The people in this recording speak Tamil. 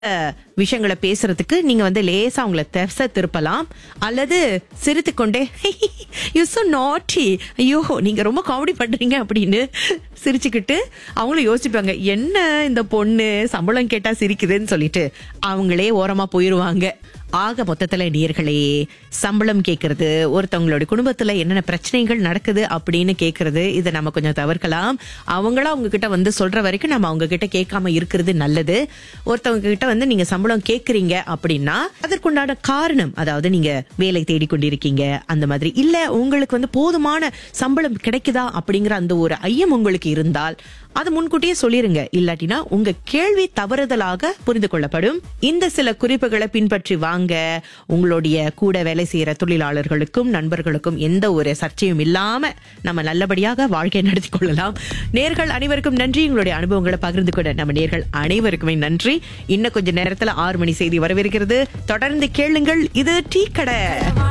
அஹ், விஷயங்களை பேசுறதுக்கு நீங்க வந்து லேசா அவங்கள திசை திருப்பலாம் அல்லது சிரித்து கொண்டே யூ so naughty ஐயோ நீங்க ரொம்ப காமெடி பண்றீங்க அப்படின்னு சிரிச்சுக்கிட்டு அவங்களும் யோசிப்பாங்க என்ன இந்த பொண்ணு சம்பளம் கேட்டா சிரிக்குதுன்னு சொல்லிட்டு அவங்களே ஓரமா போயிருவாங்க ஆக மொத்தத்துல நேர்களே சம்பளம் கேட்கறது ஒருத்தவங்களுடைய குடும்பத்துல என்னென்ன பிரச்சனைகள் நடக்குது அப்படின்னு கேட்கறது இதை நம்ம கொஞ்சம் தவிர்க்கலாம் அவங்களா அவங்க கிட்ட வந்து சொல்ற வரைக்கும் நம்ம அவங்க கிட்ட கேட்காம இருக்கிறது நல்லது ஒருத்தவங்க கிட்ட வந்து நீங்க சம்பளம் கேக்குறீங்க அப்படின்னா அதற்குண்டான காரணம் அதாவது நீங்க வேலை தேடிக்கொண்டிருக்கீங்க அந்த மாதிரி இல்ல உங்களுக்கு வந்து போதுமான சம்பளம் கிடைக்குதா அப்படிங்கிற அந்த ஒரு ஐயம் உங்களுக்கு இருந்தால் அது முன்கூட்டியே சொல்லிருங்க இல்லாட்டினா உங்க கேள்வி தவறுதலாக புரிந்து கொள்ளப்படும் இந்த சில குறிப்புகளை பின்பற்றி வாங்க உங்களுடைய கூட வேலை செய்யற தொழிலாளர்களுக்கும் நண்பர்களுக்கும் எந்த ஒரு சர்ச்சையும் இல்லாம நம்ம நல்லபடியாக வாழ்க்கை நடத்தி கொள்ளலாம் நேர்கள் அனைவருக்கும் நன்றி உங்களுடைய அனுபவங்களை பகிர்ந்து கொண்ட நம்ம நேர்கள் அனைவருக்குமே நன்றி இன்னும் கொஞ்ச நேரத்துல ஆறு மணி செய்தி வரவிருக்கிறது தொடர்ந்து கேளுங்கள் இது டீ கடை